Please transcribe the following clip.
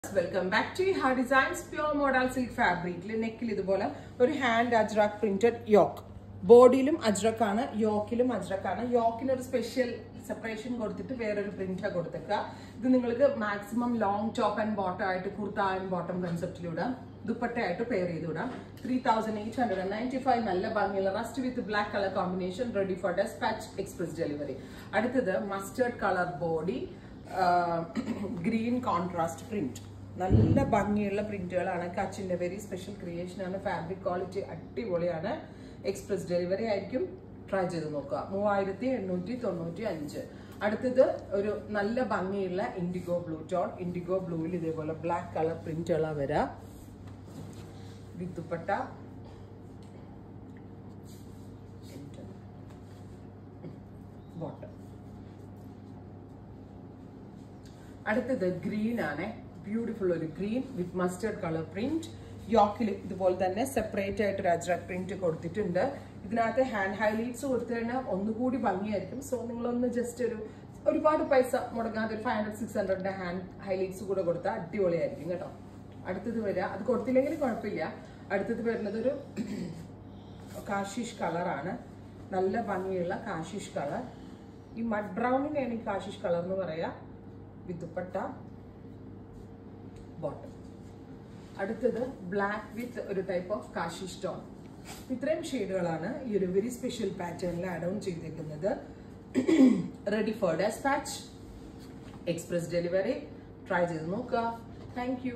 welcome back to ha designs pure model silk ഫാബ്രിക്കിൽ നെക്കിൽ ഇതുപോലെ ഒരു ഹാൻഡ് അജ്രക് പ്രിന്റഡ് യോക്ക് ബോഡിയിലും അജ്രക്കാണ് യോക്കിലും അജ്രക്കാണ് യോക്കിന് ഒരു സ്പെഷ്യൽ സെപ്പറേഷൻ കൊടുത്തിട്ട് വേറൊരു പ്രിന്റ് കൊടുത്തേക്കുക ഇത് നിങ്ങൾക്ക് maximum long top and bottom ആയിട്ട് കുർത്ത ആൻഡ് ബോട്ടം കൺസെപ്റ്റിലിടാം ദുപ്പട്ടയായിട്ട് പെയർ ചെയ്ത് വിടാം three thousand eight hundred ninety five നല്ല ഭംഗിയുള്ള rust with black colour combination ready for despatch express delivery അടുത്തത് mustard colour body green contrast print നല്ല ഭംഗിയുള്ള പ്രിന്റുകളാണ് കച്ചിന്റെ വെരി സ്പെഷ്യൽ ക്രിയേഷൻ ആണ് ഫാബ്രിക് ക്വാളിറ്റി അടിപൊളിയാണ് എക്സ്പ്രസ് ഡെലിവറി ആയിരിക്കും ട്രൈ ചെയ്ത് നോക്കുക മൂവായിരത്തി എണ്ണൂറ്റി തൊണ്ണൂറ്റി അഞ്ച് അടുത്തത് ഒരു നല്ല ഭംഗിയുള്ള ഇൻഡിഗോ ബ്ലൂ ടോൺ ഇൻഡിഗോ ബ്ലൂവിൽ ഇതേപോലെ ബ്ലാക്ക് കളർ പ്രിന്റുകളാണ് വരാം വിത്തുപ്പട്ട ബോട്ടം അടുത്തത് ഗ്രീൻ ആണ് ബ്യൂട്ടിഫുൾ ഒരു green with mustard colour print യോക്കിൽ ഇതുപോലെ തന്നെ സെപ്പറേറ്റ് ആയിട്ട് ഒരു അജ്രക് പ്രിന്റ് കൊടുത്തിട്ടുണ്ട് ഇതിനകത്ത് ഹാൻഡ് ഹൈലൈറ്റ്സ് കൊടുത്തു കഴിഞ്ഞാൽ ഒന്നുകൂടി ഭംഗിയായിരിക്കും സോ നിങ്ങളൊന്ന് ജസ്റ്റ് ഒരു ഒരുപാട് പൈസ മുടങ്ങാതെ ഒരു ഫൈവ് ഹൺഡ്രഡ് സിക്സ് ഹൺഡ്രഡിന്റെ ഹാൻഡ് ഹൈലൈറ്റ്സ് കൂടെ കൊടുത്താൽ അടിപൊളിയായിരിക്കും കേട്ടോ അടുത്തത് വരിക അത് കൊടുത്തില്ലെങ്കിൽ കുഴപ്പമില്ല അടുത്തത് വരുന്നത് ഒരു കാശിഷ് കളറാണ് നല്ല ഭംഗിയുള്ള കാശിഷ് കളർ ഈ മഡ് ബ്രൗണിനെയാണ് ഈ കാശിഷ് കളർ എന്ന് പറയാ വിത്തുപ്പട്ട ബോട്ടം അടുത്തത് ബ്ലാക്ക് വിത്ത് ഒരു ടൈപ്പ് ഓഫ് കാശി സ്റ്റോൺ ഇത്രയും ഷെയ്ഡുകളാണ് ഈ ഒരു വെരി സ്പെഷ്യൽ പാറ്റേണിൽ ആഡ് ഓൺ ചെയ്തേക്കുന്നത് ready for despatch express delivery try ചെയ്ത് നോക്കുക താങ്ക് യു